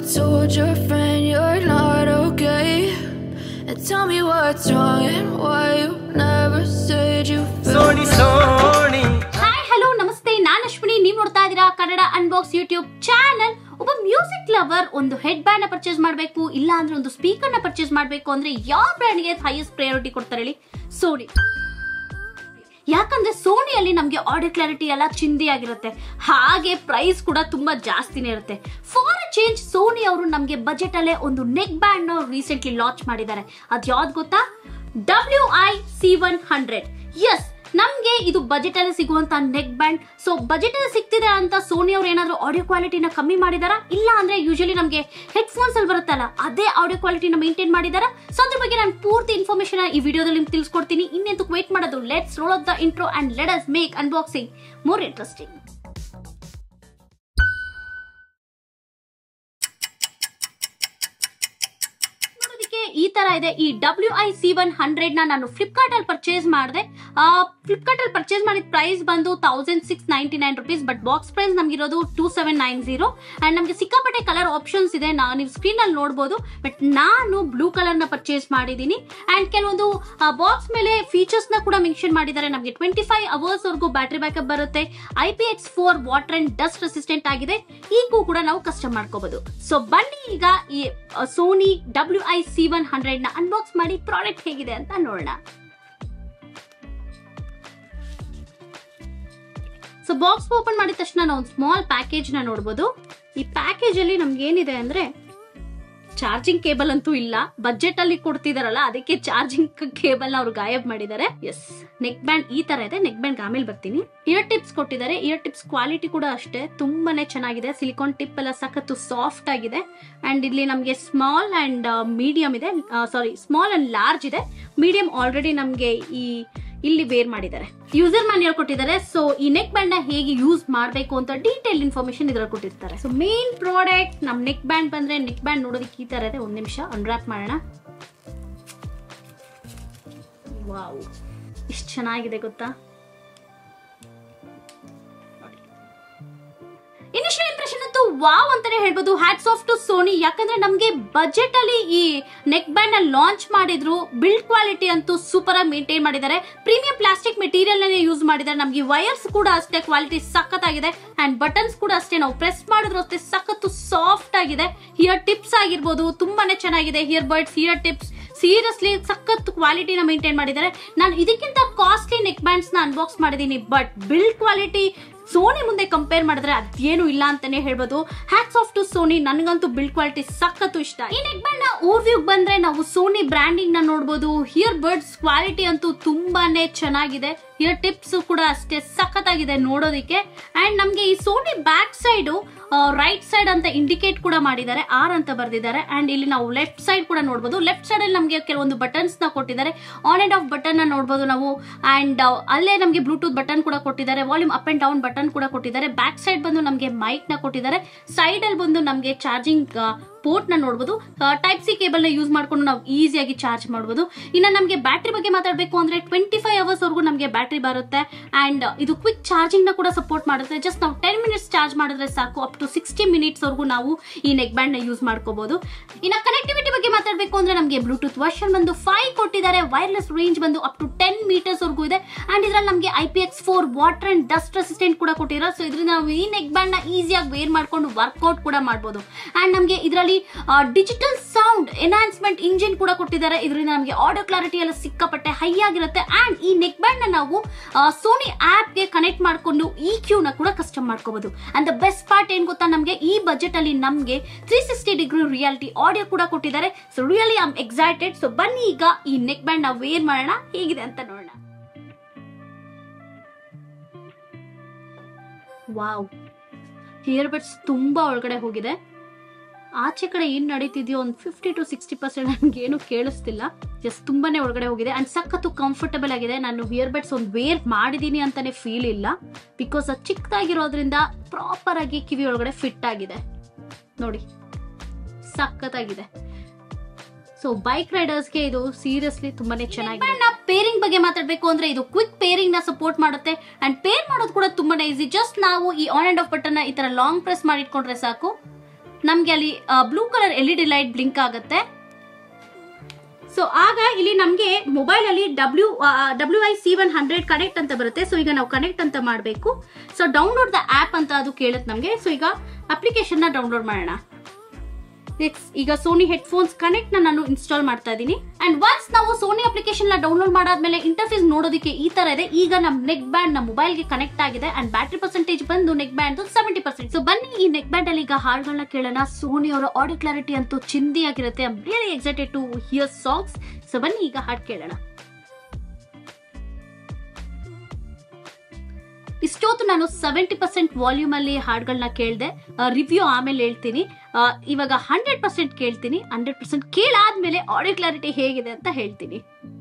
told your friend you're not okay? And tell me what's wrong and why you never said you felt ಸೋಣಿ ಸೋಣಿ hi hello ನಮಸ್ತೆ ನಾನು ಅಶ್ವಿನಿ ನೀವು ನೋಡ್ತಾ ಇದ್ದೀರಾ ಕನ್ನಡ ಅನ್ಬಾಕ್ಸ್ ಯೂಟ್ಯೂಬ್ ಚಾನಲ್ ಒಬ್ಬ ಮ್ಯೂಸಿಕ್ ಲವರ್ ಒಂದು ಹೆಡ್ ಬ್ಯಾಂಡ್ ನ ಪರ್ಚೇಸ್ ಮಾಡಬೇಕು ಇಲ್ಲ ಅಂದ್ರೆ ಒಂದು ಸ್ಪೀಕರ್ ನ ಪರ್ಚೇಸ್ ಮಾಡಬೇಕು ಅಂದ್ರೆ ಯಾವ ಬ್ರ್ಯಾಂಡ್ ಗೆ ಹೈಯೆಸ್ಟ್ ಪ್ರಯಾರಿಟಿ ಕೊಡ್ತಾರೆ ಹೇಳಿ ಸೋನಿ ಯಾಕಂದ್ರೆ ಸೋನಿಯಲ್ಲಿ ನಮಗೆ ಆಡಿಯೋ ಕ್ಲಾರಿಟಿ ಎಲ್ಲ ಚಿಂದಿ ಆಗಿರುತ್ತೆ ಹಾಗೆ ಪ್ರೈಸ್ ಕೂಡ ತುಂಬಾ ಜಾಸ್ತಿನೇ ಇರುತ್ತೆ ಫಾರ್ ಅ ಚೇಂಜ್ ಸೋನಿ ಅವರು ನಮಗೆ ಬಜೆಟ್ ಅಲ್ಲೇ ಒಂದು ನೆಕ್ ಬ್ಯಾಂಡ್ ನ ರೀಸೆಂಟ್ಲಿ ಲಾಂಚ್ ಮಾಡಿದ್ದಾರೆ ಅದ್ ಯಾವ್ದು ಗೊತ್ತಾ W I C one hundred S ನಮ್ಗೆ ಇದು ಬಜೆಟ್ ಅಲ್ಲಿ ಸಿಗುವಂತ ನೆಕ್ ಬ್ಯಾಂಡ್ ಸೊ ಬಜೆಟ್ ಅಲ್ಲಿ ಸಿಗ್ತಿದೆ ಅಂತ ಸೋನಿ ಅವ್ರು ಏನಾದ್ರು ಆಡಿಯೋ ಕ್ವಾಲಿಟಿನ ಕಮ್ಮಿ ಮಾಡಿದಾರಾ ಇಲ್ಲ ಅಂದ್ರೆ ಯೂಶಲಿ ನಮಗೆ ಹೆಡ್ಫೋನ್ಸ್ ಅಲ್ಲಿ ಬರುತ್ತಲ್ಲ ಅದೇ ಆಡಿಯೋ ಕ್ವಾಲಿಟಿನ ಮೇಂಟೈನ್ ಮಾಡಿದಾರಾ ಸೊ ಅದ್ರ ಬಗ್ಗೆ ನಾನು ಪೂರ್ತಿ ಇನ್ಫಾರ್ಮೇಶನ್ ಈ ವಿಡಿಯೋದಲ್ಲಿ ನಿಮ್ಗೆ ತಿಳಿಸ್ಕೊಡ್ತೀನಿ ಇನ್ನೆಂತಕ್ಕೆ ವೇಟ್ ಮಾಡೋದು let's roll of the intro and let us make unboxing more interesting ನೋಡೋದಕ್ಕೆ ಈ ತರ ಇದೆ ಈ W I C one hundred ನ ನಾನು ಫ್ಲಿಪ್ಕಾರ್ಟ್ ಅಲ್ಲಿ ಪರ್ಚೇಸ್ ಮಾಡಿದೆ ಫ್ಲಿಪ್ಕಾರ್ಟ್ ಅಲ್ಲಿ ಪರ್ಚೇಸ್ ಮಾಡಿದ ಪ್ರೈಸ್ ಬಂದು thousand six ninety nine rupees but box price ನಮ್ಗೆ ಇರೋದು two seven nine zero and ನಮಗೆ ಸಿಕ್ಕಾಪಟ್ಟೆ ಕಲರ್ ಆಪ್ಷನ್ಸ್ ಇದೆ ನಾ ನೀವು ಸ್ಕ್ರೀನ್ ಅಲ್ಲಿ ನೋಡಬಹುದು ಬಟ್ ನಾನು ಬ್ಲೂ ಕಲರ್ ನ ಪರ್ಚೇಸ್ ಮಾಡಿದೀನಿ ಅಂಡ್ ಕೆಲವೊಂದು ಬಾಕ್ಸ್ ಮೇಲೆ ಫೀಚರ್ಸ್ ನ ಕೂಡ ಮೆನ್ಷನ್ ಮಾಡಿದ್ದಾರೆ ನಮಗೆ ಟ್ವೆಂಟಿ ಫೈವ್ ಅವರ್ಸ್ ವರೆಗೂ ಬ್ಯಾಟರಿ ಬ್ಯಾಕಪ್ ಬರುತ್ತೆ I P X four water and dust resistant ಆಗಿದೆ ಈಗೂ ಕೂಡ ನಾವು ಕಸ್ಟಮ್ ಮಾಡ್ಕೋಬಹುದು ಸೊ ಬನ್ನಿ ಈಗ ಈ Sony W I C one hundred ನ ಅನ್ಬಾಕ್ಸ್ ಮಾಡಿ ಪ್ರಾಡಕ್ಟ್ ಹೇಗಿದೆ ಅಂತ ನೋಡೋಣ ಸೊ ಬಾಕ್ಸ್ ಓಪನ್ ಮಾಡಿದ ತಕ್ಷಣ ನಾವು ಒಂದು ಸ್ಮಾಲ್ ಪ್ಯಾಕೇಜ್ ನ ನೋಡಬಹುದು ಈ ಪ್ಯಾಕೇಜ್ ಅಲ್ಲಿ ನಮ್ಗೆ ಏನಿದೆ ಅಂದ್ರೆ ಚಾರ್ಜಿಂಗ್ ಕೇಬಲ್ ಅಂತೂ ಇಲ್ಲ ಬಜೆಟ್ ಅಲ್ಲಿ ಕೊಡ್ತಿದಾರಲ್ಲ ಅದಕ್ಕೆ ಚಾರ್ಜಿಂಗ್ ಕೇಬಲ್ ಅವ್ರು ಗಾಯಬ್ ಮಾಡಿದ್ದಾರೆ ಎಸ್ ನೆಕ್ ಬ್ಯಾಂಡ್ ಈ ತರ ಇದೆ ನೆಕ್ ಬ್ಯಾಂಡ್ ಆಮೇಲೆ ಬರ್ತೀನಿ ಇಯರ್ ಟಿಪ್ಸ್ ಕೊಟ್ಟಿದ್ದಾರೆ ಇಯರ್ ಟಿಪ್ಸ್ ಕ್ವಾಲಿಟಿ ಕೂಡ ಅಷ್ಟೇ ತುಂಬಾನೇ ಚೆನ್ನಾಗಿದೆ ಸಿಲಿಕಾನ್ ಟಿಪ್ ಎಲ್ಲ ಸಖತ್ತು ಸಾಫ್ಟ್ ಆಗಿದೆ ಅಂಡ್ ಇಲ್ಲಿ ನಮಗೆ ಸ್ಮಾಲ್ ಅಂಡ್ ಮೀಡಿಯಂ ಇದೆ ಸಾರಿ ಸ್ಮಾಲ್ ಅಂಡ್ ಲಾರ್ಜ್ ಇದೆ ಮೀಡಿಯಂ ಆಲ್ರೆಡಿ ನಮಗೆ ಈ ಇಲ್ಲಿ ವೇರ್ ಮಾಡಿದ್ದಾರೆ ಯೂಸರ್ ಮ್ಯಾನ್ಯಲ್ ಕೊಟ್ಟಿದ್ದಾರೆ ಸೊ ಈ ನೆಕ್ ಬ್ಯಾಂಡ್ ನ ಹೇಗೆ ಯೂಸ್ ಮಾಡಬೇಕು ಅಂತ ಡೀಟೇಲ್ ಇನ್ಫಾರ್ಮೇಶನ್ ಇದ್ರಲ್ಲಿ ಕೊಟ್ಟಿರ್ತಾರೆ ಸೊ ಮೇನ್ ಪ್ರಾಡಕ್ಟ್ ನಮ್ ನೆಕ್ ಬ್ಯಾಂಡ್ ಬಂದ್ರೆ ನೆಕ್ ಬ್ಯಾಂಡ್ ನೋಡೋದಕ್ಕೆ ಈ ತರ ಇದೆ ಒಂದ್ ನಿಮಿಷ ಅನ್ರಾಪ್ ಮಾಡೋಣ ವಾವ್ ಇಷ್ಟು ಚೆನ್ನಾಗಿದೆ ಗೊತ್ತಾ ಇನಿಷಿಯಲ್ ಇಂಪ್ರೆಷನ್ ಅಂತೂ ವಾವ್ ಅಂತಾನೆ ಹೇಳ್ಬೋದು ಹ್ಯಾಟ್ಸ್ ಆಫ್ ಟು ಸೋನಿ ಯಾಕಂದ್ರೆ ನಮ್ಗೆ ಬಜೆಟ್ ಅಲ್ಲಿ ಈ ನೆಕ್ ಬ್ಯಾಂಡ್ ನ ಲಾಂಚ್ ಮಾಡಿದ್ರು ಬಿಲ್ಡ್ ಕ್ವಾಲಿಟಿ ಅಂತೂ ಸೂಪರ್ ಆಗಿ ಮೇಂಟೈನ್ ಮಾಡಿದ್ದಾರೆ ಪ್ರೀಮಿಯಂ ಪ್ಲಾಸ್ಟಿಕ್ ಮೆಟೀರಿಯಲ್ ನೇ ಯೂಸ್ ಮಾಡಿದ್ದಾರೆ ನಮ್ಗೆ ವೈರ್ಸ್ ಕೂಡ ಅಷ್ಟೇ ಕ್ವಾಲಿಟಿ ಸಖತ್ ಆಗಿದೆ ಅಂಡ್ ಬಟನ್ಸ್ ಕೂಡ ಅಷ್ಟೇ ನಾವು ಪ್ರೆಸ್ ಮಾಡಿದ್ರು ಅಷ್ಟೇ ಸಖತ್ತು ಸಾಫ್ಟ್ ಆಗಿದೆ ಹಿಯರ್ ಟಿಪ್ಸ್ ಆಗಿರ್ಬೋದು ತುಂಬಾನೇ ಚೆನ್ನಾಗಿದೆ ear buds ear tips seriously ಸಖತ್ ಕ್ವಾಲಿಟಿನ ಮೇಂಟೈನ್ ಮಾಡಿದ್ದಾರೆ ನಾನು ಇದಕ್ಕಿಂತ ಕಾಸ್ಟ್ಲಿ ನೆಕ್ ಬ್ಯಾಂಡ್ಸ್ ನ ಅನ್ಬಾಕ್ಸ್ ಮಾಡಿದೀನಿ ಬಟ್ ಬಿಲ್ಡ್ ಕ್ವಾಲಿಟಿ ಸೋನಿ ಮುಂದೆ ಕಂಪೇರ್ ಮಾಡಿದ್ರೆ ಅದೇನು ಇಲ್ಲ ಅಂತಾನೆ ಹೇಳ್ಬೋದು ಹ್ಯಾಟ್ಸ್ ಆಫ್ ಟು ಸೋನಿ ನನಗಂತೂ ಬಿಲ್ಡ್ ಕ್ವಾಲಿಟಿ ಸಖತ್ತು ಇಷ್ಟ ಈ ನೆಕ್ ಬ್ಯಾಂಡ್ ನ ಓವರ್ವ್ಯೂ ಬಂದ್ರೆ ನಾವು ಸೋನಿ ಬ್ರ್ಯಾಂಡಿಂಗ್ ನ ನೋಡಬಹುದು ಹಿಯರ್ ಬರ್ಡ್ಸ್ ಕ್ವಾಲಿಟಿ ಅಂತೂ ತುಂಬಾನೇ ಚೆನ್ನಾಗಿದೆ ಹಿಯರ್ ಟಿಪ್ಸ್ ಕೂಡ ಅಷ್ಟೇ ಸಖತ್ತಾಗಿದೆ ನೋಡೋದಕ್ಕೆ ಅಂಡ್ ನಮ್ಗೆ ಈ Sony back side right side ಅಂತ ಇಂಡಿಕೇಟ್ ಕೂಡ ಮಾಡಿದ್ದಾರೆ ಆರ್ ಅಂತ ಬರ್ದಿದ್ದಾರೆ ಅಂಡ್ ಇಲ್ಲಿ ನಾವು ಲೆಫ್ಟ್ ಸೈಡ್ ಕೂಡ ನೋಡಬಹುದು ಲೆಫ್ಟ್ ಸೈಡ್ ಅಲ್ಲಿ ನಮಗೆ ಕೆಲವೊಂದು ಬಟನ್ಸ್ ನ ಕೊಟ್ಟಿದ್ದಾರೆ ಆನ್ ಅಂಡ್ ಆಫ್ ಬಟನ್ ನ ನೋಡಬಹುದು ನಾವು ಅಂಡ್ ಅಲ್ಲೇ ನಮಗೆ ಬ್ಲೂಟೂತ್ ಬಟನ್ ಕೂಡ ಕೊಟ್ಟಿದ್ದಾರೆ volume up and down button ಕೂಡ ಕೊಟ್ಟಿದ್ದಾರೆ ಬ್ಯಾಕ್ ಸೈಡ್ ಬಂದು ನಮಗೆ ಮೈಕ್ ನ ಕೊಟ್ಟಿದ್ದಾರೆ ಸೈಡ್ ಅಲ್ಲಿ ಬಂದು ನಮಗೆ ಚಾರ್ಜಿಂಗ್ ಪೋರ್ಟ್ ನ ನೋಡಬಹುದು ಟೈಪ್ ಸಿ ಕೇಬಲ್ ನ ಯೂಸ್ ಮಾಡ್ಕೊಂಡು ನಾವು ಈಸಿಯಾಗಿ ಚಾರ್ಜ್ ಮಾಡಬಹುದು ಇನ್ನ ನಮಗೆ ಬ್ಯಾಟ್ರಿ ಬಗ್ಗೆ ಮಾತಾಡಬೇಕು ಅಂದ್ರೆ ಟ್ವೆಂಟಿ ಫೈವ್ ಅವರ್ಸ್ ವರೆಗೂ ನಮಗೆ ಬ್ಯಾಟ್ರಿ ಬರುತ್ತೆ ಅಂಡ್ ಇದು ಕ್ವಿಕ್ ಚಾರ್ಜಿಂಗ್ ನ ಕೂಡ ಸಪೋರ್ಟ್ ಮಾಡುತ್ತೆ ಜಸ್ಟ್ ನಾವು ಟೆನ್ ಮಿನಿಟ್ಸ್ ಚಾರ್ಜ್ ಮಾಡಿದ್ರೆ ಸಾಕು ಅಪ್ ಟು ಸಿಕ್ಸ್ಟಿ ಮಿನಿಟ್ಸ್ ವರೆಗೂ ನಾವು ಈ ನೆಕ್ ಬ್ಯಾಂಡ್ ನ ಯೂಸ್ ಮಾಡ್ಕೋಬಹುದು ಇನ್ನ ಕನೆಕ್ಟಿವಿಟಿ ಬಗ್ಗೆ ಮಾತಾಡಬೇಕು ಅಂದ್ರೆ ನಮಗೆ ಬ್ಲೂಟೂತ್ ವರ್ಷನ್ ಬಂದು ಫೈವ್ ಕೊಟ್ಟಿದ್ದಾರೆ ವೈರ್ಲೆಸ್ ರೇಂಜ್ ಬಂದು ಅಪ್ ಟು ಟೆನ್ ಮೀಟರ್ಸ್ ವರೆಗೂ ಇದೆ ಅಂಡ್ ಇದ್ರಲ್ಲಿ ನಮಗೆ I P X four water and dust resistant ಕೂಡ ಕೊಟ್ಟಿದ್ದಾರೆ ಸೊ ಇದರಿಂದ ನಾವು ಈ ನೆಕ್ ಬ್ಯಾಂಡ್ ನ ಈಸಿಯಾಗಿ ವೇರ್ ಮಾಡ್ಕೊಂಡು ವರ್ಕೌಟ್ ಕೂಡ ಮಾಡಬಹುದು ಅಂಡ್ ನಮಗೆ ಇದರಲ್ಲಿ ಡಿಜಿಟಲ್ ಸೌಂಡ್ ಎನ್ಹಾನ್ಸ್ಮೆಂಟ್ ಇಂಜಿನ್ ಕೂಡ ಕೊಟ್ಟಿದ್ದಾರೆ ಇದರಿಂದ ನಮಗೆ ಆಡಿಯೋ ಕ್ಲಾರಿಟಿ ಎಲ್ಲ ಸಿಕ್ಕಾಪಟ್ಟೆ ಹೈ ಆಗಿರುತ್ತೆ ಅಂಡ್ ಈ ನೆಕ್ ಬ್ಯಾಂಡ್ ನ ನಾವು ಸೋನಿ ಆಪ್ ಗೆ ಕನೆಕ್ಟ್ ಮಾಡ್ಕೊಂಡು ಈ ಕ್ಯೂ ನ ಕೂಡ ಕಸ್ಟಮ್ ಮಾಡ್ಕೋಬಹುದು ಅಂಡ್ ದ ಬೆಸ್ಟ್ ಪಾರ್ಟ್ ಏನ್ ಗೊತ್ತಾ ನಮಗೆ ಈ ಬಜೆಟ್ ಅಲ್ಲಿ ನಮಗೆ three sixty degree reality audio ಕೂಡ ಕೊಟ್ಟಿದ್ದಾರೆ so really I am excited so ಬನ್ನಿ ಈಗ ಈ ನೆಕ್ ಬ್ಯಾಂಡ್ ನ ವೇರ್ ಮಾಡೋಣ ಹೇಗಿದೆ ಅಂತ ನೋಡೋಣ ವಾವ್ ಹಿಯರ್ ಬಡ್ಸ್ ತುಂಬಾ ಒಳಗಡೆ ಹೋಗಿದೆ ಆಚೆ ಕಡೆ ಏನ್ ನಡೀತಿದ್ಯೋ ಒಂದು ಫಿಫ್ಟಿ ಟು ಸಿಕ್ಸ್ಟಿ ಪರ್ಸೆಂಟ್ ನನ್ಗೆ ಏನು ಕೇಳಿಸ್ತಿಲ್ಲ ಜಸ್ಟ್ ತುಂಬಾನೇ ಒಳಗಡೆ ಹೋಗಿದೆ ಅಂಡ್ ಸಖತ್ತು ಕಂಫರ್ಟಬಲ್ ಆಗಿದೆ ನಾನು ಹಿಯರ್ ಬಡ್ಸ್ ಒಂದು ವೇರ್ ಮಾಡಿದೀನಿ ಅಂತಾನೆ ಫೀಲ್ ಇಲ್ಲ ಬಿಕಾಸ್ ಅದು ಚಿಕ್ಕದಾಗಿರೋದ್ರಿಂದ ಪ್ರಾಪರ್ ಆಗಿ ಕಿವಿ ಒಳಗಡೆ ಫಿಟ್ ಆಗಿದೆ ನೋಡಿ ಸಖತ್ತಾಗಿದೆ ಸೊ ಬೈಕ್ ರೈಡರ್ಸ್ಗೆ ಇದು ಸೀರಿಯಸ್ಲಿ ತುಂಬಾನೇ ಚೆನ್ನಾಗಿದೆ ಪೇರಿಂಗ್ ಬಗ್ಗೆ ಮಾತಾಡ್ಬೇಕು ಅಂದ್ರೆ ಇದು ಕ್ವಿಕ್ ಪೇರಿಂಗ್ ನ ಸಪೋರ್ಟ್ ಮಾಡುತ್ತೆ ಅಂಡ್ ಪೇರ್ ಮಾಡೋದು ಕೂಡ ತುಂಬಾನೇ ಈಸಿ ಜಸ್ಟ್ ನಾವು ಈ ಆನ್ ಅಂಡ್ ಆಫ್ ಬಟನ್ ಈ ತರ ಲಾಂಗ್ ಪ್ರೆಸ್ ಮಾಡಿ ಇಟ್ಕೊಂಡ್ರೆ ಸಾಕು ನಮ್ಗೆ ಅಲ್ಲಿ blue colour L E D light blink ಆಗುತ್ತೆ ಸೊ ಆಗ ಇಲ್ಲಿ ನಮಗೆ ಮೊಬೈಲ್ ಅಲ್ಲಿ W W I C one hundred connect ಅಂತ ಬರುತ್ತೆ ಸೊ ಈಗ ನಾವು ಕನೆಕ್ಟ್ ಅಂತ ಮಾಡಬೇಕು ಸೊ ಡೌನ್ಲೋಡ್ ದ ಆಪ್ ಅಂತ ಅದು ಕೇಳುತ್ತೆ ನಮಗೆ ಸೊ ಈಗ ಅಪ್ಲಿಕೇಶನ್ ನ ಡೌನ್ಲೋಡ್ ಮಾಡೋಣ Next, ಈಗ ಸೋನಿ ಹೆಡ್ಫೋನ್ಸ್ ಕನೆಕ್ಟ್ ನ ನಾನು ಇನ್ಸ್ಟಾಲ್ ಮಾಡ್ತಾ ಇದ್ದೀನಿ ಅಂಡ್ ಒನ್ಸ್ ನಾವು ಸೋನಿ ಅಪ್ಲಿಕೇಶನ್ ನ ಡೌನ್ಲೋಡ್ ಮಾಡಾದ್ಮೇಲೆ ಇಂಟರ್ಫೇಸ್ ನೋಡೋದಕ್ಕೆ ಈ ತರ ಇದೆ ಈಗ ನಮ್ ನೆಕ್ ಬ್ಯಾಂಡ್ ನಮ್ಮ ಮೊಬೈಲ್ ಗೆ ಕನೆಕ್ಟ್ ಆಗಿದೆ ಅಂಡ್ ಬ್ಯಾಟ್ರಿ ಪರ್ಸೆಂಟೇಜ್ ಬಂದು neckband seventy percent so ಬನ್ನಿ ಈ ನೆಕ್ ಬ್ಯಾಂಡ್ ಅಲ್ಲಿ ಈಗ ಹಾಡುಗಳನ್ನ ಕೇಳೋಣ ಸೋನಿ ಅವರ ಆಡಿಯೋ ಕ್ಲಾರಿಟಿ ಅಂತೂ ಚಿಂದಿ ಆಗಿರುತ್ತೆ I'm really excited to hear songs so ಬನ್ನಿ ಈಗ ಹಾಡು ಕೇಳೋಣ ಇಷ್ಟೊತ್ತು ನಾನು ಸೆವೆಂಟಿ ಪರ್ಸೆಂಟ್ ವಾಲ್ಯೂಮ್ ಅಲ್ಲಿ ಹಾಡುಗಳನ್ನ ಕೇಳಿದೆ ರಿವ್ಯೂ ಆಮೇಲೆ ಹೇಳ್ತೀನಿ ಆ, ಇವಾಗ ಹಂಡ್ರೆಡ್ ಪರ್ಸೆಂಟ್ ಕೇಳ್ತೀನಿ ಹಂಡ್ರೆಡ್ ಪರ್ಸೆಂಟ್ ಕೇಳಾದ್ಮೇಲೆ ಆಡಿಯೋ ಕ್ಲಾರಿಟಿ ಹೇಗಿದೆ ಅಂತ ಹೇಳ್ತೀನಿ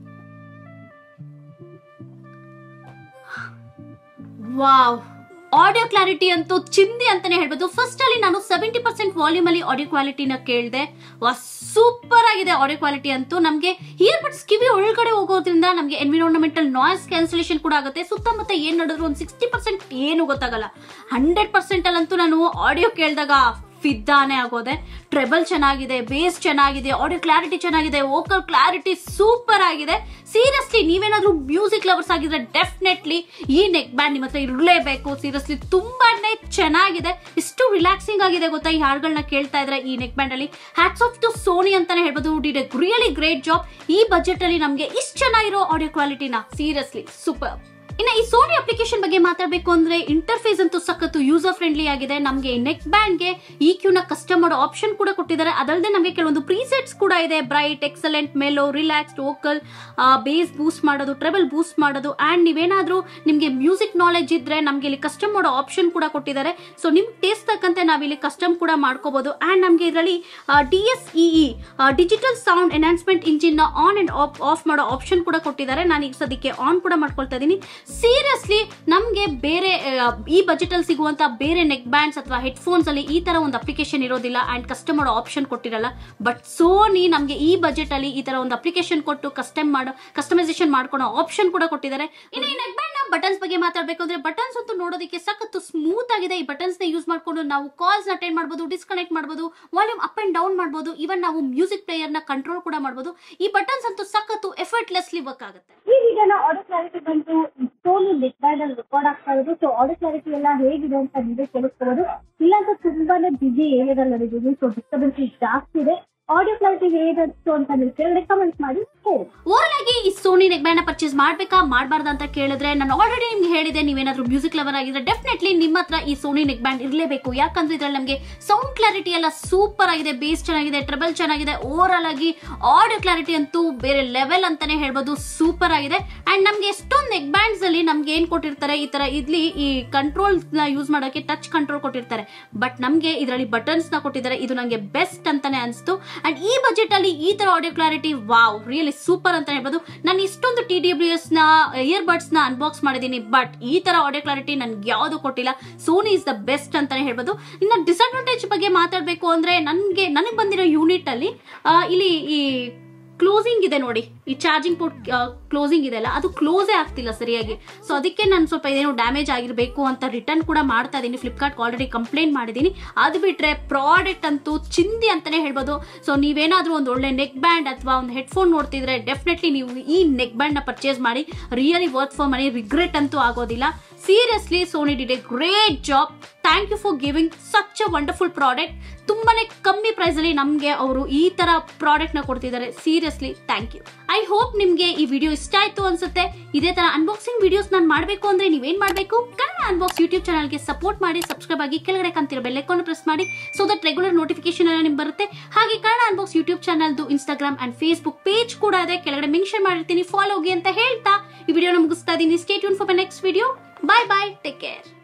ವಾವ್ ಆಡಿಯೋ ಕ್ಲಾರಿಟಿ ಅಂತೂ ಚಿಂದಿ ಅಂತಾನೆ ಹೇಳ್ಬೋದು ಫಸ್ಟ್ ಅಲ್ಲಿ ನಾನು ಸೆವೆಂಟಿ ಪರ್ಸೆಂಟ್ ವಾಲ್ಯೂಮ್ ಅಲ್ಲಿ ಆಡಿಯೋ ಕ್ವಾಲಿಟಿನ ಕೇಳಿದೆ ವಾ ಸೂಪರ್ ಆಗಿದೆ ಆಡಿಯೋ ಕ್ವಾಲಿಟಿ ಅಂತೂ ನಮಗೆ ಇಯರ್ ಬಡ್ಸ್ ಕಿವಿ ಒಳಗಡೆ ಹೋಗೋದ್ರಿಂದ ನಮಗೆ ಎನ್ವಿರಾನ್ಮೆಂಟಲ್ ನಾಯ್ಸ್ ಕ್ಯಾನ್ಸಲೇಷನ್ ಕೂಡ ಆಗುತ್ತೆ ಸುತ್ತಮುತ್ತ ಏನ್ ನಡೆದ್ರು ಒಂದು ಸಿಕ್ಸ್ಟಿ ಪರ್ಸೆಂಟ್ ಏನು ಗೊತ್ತಾಗಲ್ಲ ಹಂಡ್ರೆಡ್ ಪರ್ಸೆಂಟ್ ಅಲ್ಲಂತೂ ನಾನು ಆಡಿಯೋ ಕೇಳಿದಾಗ ಫಿದ್ದಾನೆ ಆಗೋದೆ ಟ್ರೆಬಲ್ ಚೆನ್ನಾಗಿದೆ ಬೇಸ್ ಚೆನ್ನಾಗಿದೆ ಆಡಿಯೋ ಕ್ಲಾರಿಟಿ ಚೆನ್ನಾಗಿದೆ ವೋಕಲ್ ಕ್ಲಾರಿಟಿ ಸೂಪರ್ ಆಗಿದೆ ಸೀರಿಯಸ್ಲಿ ನೀವೇನಾದ್ರೂ ಮ್ಯೂಸಿಕ್ ಲವರ್ಸ್ ಆಗಿದ್ರೆ ಡೆಫಿನೆಟ್ಲಿ ಈ ನೆಕ್ ಬ್ಯಾಂಡ್ ನಿಮ್ಮ ಹತ್ರ ಇರಲೇಬೇಕು ಸೀರಿಯಸ್ಲಿ ತುಂಬಾನೇ ಚೆನ್ನಾಗಿದೆ ಇಷ್ಟು ರಿಲ್ಯಾಕ್ಸಿಂಗ್ ಆಗಿದೆ ಗೊತ್ತಾ ಈ ಹಾಡುಗಳನ್ನ ಕೇಳ್ತಾ ಇದ್ರೆ ಈ ನೆಕ್ ಬ್ಯಾಂಡ್ ಅಲ್ಲಿ ಹ್ಯಾಟ್ಸ್ ಆಫ್ ಟು ಸೋನಿ ಅಂತಾನೆ ಹೇಳ್ಬೋದು did a really great job ಈ ಬಜೆಟ್ ಅಲ್ಲಿ ನಮಗೆ ಇಷ್ಟು ಚೆನ್ನಾಗಿರೋ ಆಡಿಯೋ ಕ್ವಾಲಿಟಿನ ಸೀರಿಯಸ್ಲಿ ಸೂಪರ್ ಇನ್ನ ಈ ಸೋನಿ ಅಪ್ಲಿಕೇಶನ್ ಬಗ್ಗೆ ಮಾತಾಡಬೇಕು ಅಂದ್ರೆ ಇಂಟರ್ಫೇಸ್ ಅಂತೂ ಸಖತ್ತು ಯೂಸರ್ ಫ್ರೆಂಡ್ಲಿ ಆಗಿದೆ ನಮಗೆ ನೆಕ್ ಬ್ಯಾಂಡ್ ಗೆ ಇ ಕ್ಯೂ ನ ಕಸ್ಟಮ್ ಮಾಡೋ ಆಪ್ಷನ್ ಕೂಡ ಕೊಟ್ಟಿದ್ದಾರೆ ಅದಲ್ಲದೆ ನಮಗೆ ಕೆಲವೊಂದು ಪ್ರೀಸೆಟ್ಸ್ ಕೂಡ ಇದೆ bright excellent mellow relaxed vocal bass boost ಮಾಡೋದು ಟ್ರೆಬಲ್ ಬೂಸ್ಟ್ ಮಾಡೋದು ಅಂಡ್ ನೀವೇನಾದ್ರೂ ನಿಮಗೆ ಮ್ಯೂಸಿಕ್ ನಾಲೆಜ್ ಇದ್ರೆ ನಮಗೆ ಇಲ್ಲಿ ಕಸ್ಟಮ್ ಮಾಡೋ ಆಪ್ಷನ್ ಕೂಡ ಕೊಟ್ಟಿದ್ದಾರೆ ಸೊ ನಿಮ್ ಟೇಸ್ಟ್ ತಕ್ಕಂತೆ ನಾವಿಲ್ಲಿ ಕಸ್ಟಮ್ ಕೂಡ ಮಾಡ್ಕೋಬಹುದು ಅಂಡ್ ನಮಗೆ ಇದರಲ್ಲಿ D S E E digital sound enhancement engine ನ ಆನ್ ಅಂಡ್ ಆಫ್ ಆಫ್ ಮಾಡೋ ಆಪ್ಷನ್ ಕೂಡ ಕೊಟ್ಟಿದ್ದಾರೆ ನಾನು ಈಗ ಸದ್ಯಕ್ಕೆ ಆನ್ ಕೂಡ ಮಾಡ್ಕೊಳ್ತಾ ಇದ್ದೀನಿ ಸೀರಿಯಸ್ಲಿ ನಮಗೆ ಬೇರೆ ಆ, ಈ ಬಜೆಟ್ ಅಲ್ಲಿ ಸಿಗುವಂತ ಬೇರೆ ನೆಕ್ ಬ್ಯಾಂಡ್ಸ್ ಅಥವಾ ಹೆಡ್ಫೋನ್ಸ್ ಅಲ್ಲಿ ಈ ತರ ಒಂದು ಅಪ್ಲಿಕೇಶನ್ ಇರೋದಿಲ್ಲ ಅಂಡ್ ಕಸ್ಟಮ್ ಮಾಡೋ ಆಪ್ಷನ್ ಕೊಟ್ಟಿರಲ್ಲ ಬಟ್ ಸೋನಿ ನಮಗೆ ಈ ಬಜೆಟ್ ಅಲ್ಲಿ ಈ ತರ ಒಂದು ಅಪ್ಲಿಕೇಶನ್ ಕೊಟ್ಟು ಕಸ್ಟಮ್ ಮಾಡೋ ಕಸ್ಟಮೈಸೇಷನ್ ಮಾಡ್ಕೊಳೋ ಆಪ್ಷನ್ ಕೂಡ ಕೊಟ್ಟಿದ್ದಾರೆ ಇನ್ನು ಈ ನೆಕ್ ಬ್ಯಾಂಡ್ ನ ಬಟನ್ಸ್ ಬಗ್ಗೆ ಮಾತಾಡಬೇಕು ಅಂದ್ರೆ ಬಟನ್ಸ್ ಅಂತೂ ನೋಡೋದಕ್ಕೆ ಸಖತ್ತು ಸ್ಮೂತ್ ಆಗಿದೆ ಈ ಬಟನ್ಸ್ ನ ಯೂಸ್ ಮಾಡ್ಕೊಂಡು ನಾವು ಕಾಲ್ಸ್ ಅಟೆಂಡ್ ಮಾಡಬಹುದು ಡಿಸ್ಕನೆಕ್ಟ್ ಮಾಡಬಹುದು ವಾಲ್ಯೂಮ್ ಅಪ್ ಅಂಡ್ ಡೌನ್ ಮಾಡಬಹುದು ಇವನ್ ನಾವು ಮ್ಯೂಸಿಕ್ ಪ್ಲೇಯರ್ ನ ಕಂಟ್ರೋಲ್ ಕೂಡ ಮಾಡಬಹುದು ಈ ಬಟನ್ಸ್ ಅಂತೂ ಸಖತ್ತು ಎಫರ್ಟ್ಲೆಸ್ಲಿ ವರ್ಕ್ ಆಗುತ್ತೆ ಈ ವಿಡಿಯೋನ ಆಡಿಯೋ ಕ್ಲಾರಿಟಿ ಬಂತು ಸೋನಿ ನೆಕ್ ಬ್ಯಾಂಡ್ ಅಲ್ಲಿ ರೆಕಾರ್ಡ್ ಆಗ್ತಾ ಇರೋದು ಸೊ ಆಡಿಯೋ ಕ್ಲಾರಿಟಿ ಎಲ್ಲ ಹೇಗಿದೆ ಅಂತ ನೀವೇ ಕೇಳಿಸ್ಕೋಬಹುದು ಇಲ್ಲಾಂದ್ರೆ ತುಂಬಾನೇ ಬಿಸಿ ಏರಿಯಾದಲ್ಲಿ ನಡೆದಿದೆ ಸೊ ಡಿಸ್ಟರ್ಬೆನ್ಸ್ ಜಾಸ್ತಿ ಇದೆ ಆಡಿಯೋ ಕ್ಲಾರಿಟಿ ಹೇಗಿತ್ತು ಅಂತ ನೀವು ಕೇಳಿದ್ರೆ ಕಮೆಂಟ್ ಮಾಡಿ ಹೇಳಿ ಓವರ್ ಆಗಿ ಈ ಸೋನಿ ನೆಕ್ ಬ್ಯಾಂಡ್ ಪರ್ಚೇಸ್ ಮಾಡ್ಬೇಕಾ ಮಾಡಬಾರ್ದ ಅಂತ ಕೇಳಿದ್ರೆ ನಾನು ಆಲ್ರೆಡಿ ನಿಮ್ಗೆ ಹೇಳಿದೆ ನೀವೇನಾದ್ರೂ ಮ್ಯೂಸಿಕ್ ಲವರ್ ಆಗಿದ್ರೆ ಡೆಫಿನೆಟ್ಲಿ ನಿಮ್ಮ ಹತ್ರ ಈ ಸೋನಿ ನೆಕ್ ಬ್ಯಾಂಡ್ ಇರಲೇಬೇಕು ಯಾಕಂದ್ರೆ ಇದ್ರಲ್ಲಿ ನಮಗೆ ಸೌಂಡ್ ಕ್ಲಾರಿಟಿ ಎಲ್ಲ ಸೂಪರ್ ಆಗಿದೆ ಬೇಸ್ ಚೆನ್ನಾಗಿದೆ ಟ್ರಬಲ್ ಚೆನ್ನಾಗಿದೆ ಓವರ್ ಆಲ್ ಆಗಿ ಆಡಿಯೋ ಕ್ಲಾರಿಟಿ ಅಂತೂ ಬೇರೆ ಲೆವೆಲ್ ಅಂತಾನೆ ಹೇಳ್ಬೋದು ಸೂಪರ್ ಆಗಿದೆ ಅಂಡ್ ನಮ್ಗೆ ಎಷ್ಟೊಂದು ನೆಕ್ ಬ್ಯಾಂಡ್ಸ್ ಅಲ್ಲಿ ನಮ್ಗೆ ಏನ್ ಕೊಟ್ಟಿರ್ತಾರೆ ಈ ತರ ಇಲ್ಲಿ ಈ ಕಂಟ್ರೋಲ್ ನ ಯೂಸ್ ಮಾಡೋಕೆ ಟಚ್ ಕಂಟ್ರೋಲ್ ಕೊಟ್ಟಿರ್ತಾರೆ ಬಟ್ ನಮ್ಗೆ ಇದರಲ್ಲಿ ಬಟನ್ಸ್ ನ ಕೊಟ್ಟಿದ್ದಾರೆ ಇದು ನಂಗೆ ಬೆಸ್ಟ್ ಅಂತಾನೆ ಅನಿಸ್ತು ಅಂಡ್ ಈ ಬಜೆಟ್ ಅಲ್ಲಿ ಈ ತರ audio clarity wow really super ಅಂತ ಹೇಳ್ಬೋದು ನಾನು ಇಷ್ಟೊಂದು ಟಿ ಡಬ್ಲ್ಯೂ ಎಸ್ ನ ಇಯರ್ ಬಡ್ಸ್ ನ ಅನ್ಬಾಕ್ಸ್ ಮಾಡಿದ್ದೀನಿ ಬಟ್ ಈ ತರ ಆಡಿಯೋ ಕ್ಲಾರಿಟಿ ನನ್ಗೆ ಯಾವುದು ಕೊಟ್ಟಿಲ್ಲ ಸೋನಿ ಇಸ್ ದ ಬೆಸ್ಟ್ ಅಂತಾನೆ ಹೇಳ್ಬೋದು ಇನ್ನು ಡಿಸ್ಅಡ್ವಾಂಟೇಜ್ ಬಗ್ಗೆ ಮಾತಾಡಬೇಕು ಅಂದ್ರೆ ನನ್ಗೆ ನನಗೆ ಬಂದಿರೋ ಯೂನಿಟ್ ಅಲ್ಲಿ ಆ, ಇಲ್ಲಿ ಈ ಕ್ಲೋಸಿಂಗ್ ಇದೆ ನೋಡಿ ಈ ಚಾರ್ಜಿಂಗ್ ಪೋರ್ಟ್ ಕ್ಲೋಸಿಂಗ್ ಇದೆ ಅಲ್ಲ ಅದು ಕ್ಲೋಸೇ ಆಗ್ತಿಲ್ಲ ಸರಿಯಾಗಿ ಸೊ ಅದಕ್ಕೆ ನಾನು ಸ್ವಲ್ಪ ಇದೇನೋ ಡ್ಯಾಮೇಜ್ ಆಗಿರಬೇಕು ಅಂತ ರಿಟರ್ನ್ ಕೂಡ ಮಾಡ್ತಾ ಇದ್ದೀನಿ ಫ್ಲಿಪ್ಕಾರ್ಟ್ ಆಲ್ರೆಡಿ ಕಂಪ್ಲೇಂಟ್ ಮಾಡಿದ್ದೀನಿ ಅದು ಬಿಟ್ರೆ ಪ್ರಾಡಕ್ಟ್ ಅಂತೂ ಚಿಂದಿ ಅಂತಾನೆ ಹೇಳ್ಬೋದು ಸೊ ನೀವೇನಾದ್ರೂ ಒಂದು ಒಳ್ಳೆ ನೆಕ್ ಬ್ಯಾಂಡ್ ಅಥವಾ ಒಂದು ಹೆಡ್ಫೋನ್ ನೋಡ್ತಿದ್ರೆ ಡೆಫಿನೆಟ್ಲಿ ನೀವು ಈ ನೆಕ್ ಬ್ಯಾಂಡ್ ನ ಪರ್ಚೇಸ್ ಮಾಡಿ really worth for money regret ಅಂತೂ ಆಗೋದಿಲ್ಲ seriously Sony did a great job thank you for giving such a wonderful product ತುಂಬಾನೇ ಕಮ್ಮಿ ಪ್ರೈಸ್ ಅಲ್ಲಿ ನಮಗೆ ಅವರು ಈ ತರ ಪ್ರಾಡಕ್ಟ್ ನ ಕೊಡ್ತಿದ್ದಾರೆ seriously thank you I hope ನಿಮ್ಗೆ ಈ ವಿಡಿಯೋ ಇಷ್ಟ ಆಯ್ತು ಅನ್ಸುತ್ತೆ ಇದೇ ತರ ಅನ್ಬಾಕ್ಸಿಂಗ್ ವಿಡಿಯೋಸ್ ನಾನು ಮಾಡಬೇಕು ಅಂದ್ರೆ ನೀವೇನ್ ಮಾಡಬೇಕು ಕನ್ನಡ ಅನ್ಬಾಕ್ಸ್ ಯೂಟ್ಯೂಬ್ ಚಾನಲ್ಗೆ ಸಪೋರ್ಟ್ ಮಾಡಿ ಸಬ್ಸ್ಕ್ರೈಬ್ ಆಗಿ ಕೆಳಗಡೆ ಕಂತಿರೋ ಬೆಲ್ಲೈಕಾನ್ ಪ್ರೆಸ್ ಮಾಡಿ ಸೊ ದಟ್ ರೆಗ್ಯುಲರ್ ನೋಟಿಫಿಕೇಶನ್ ಎಲ್ಲ ನಿಮ್ಗೆ ಬರುತ್ತೆ ಹಾಗೆ ಕನ್ನಡ ಅನ್ಬಾಕ್ಸ್ ಯೂಟ್ಯೂಬ್ ಚಾನಲ್ದು ಇನ್ಸ್ಟಾಗ್ರಾಮ್ ಅಂಡ್ ಫೇಸ್ಬುಕ್ ಪೇಜ್ ಕೂಡ ಇದೆ ಕೆಳಗಡೆ ಮೆನ್ಷನ್ ಮಾಡಿರ್ತೀನಿ ಫಾಲೋ ಹೋಗಿ ಅಂತ ಹೇಳ್ತಾ ಈ ವಿಡಿಯೋನ ಮುಗಿಸ್ತಾ ಇದ್ದೀನಿ stay tuned for my next video bye bye take care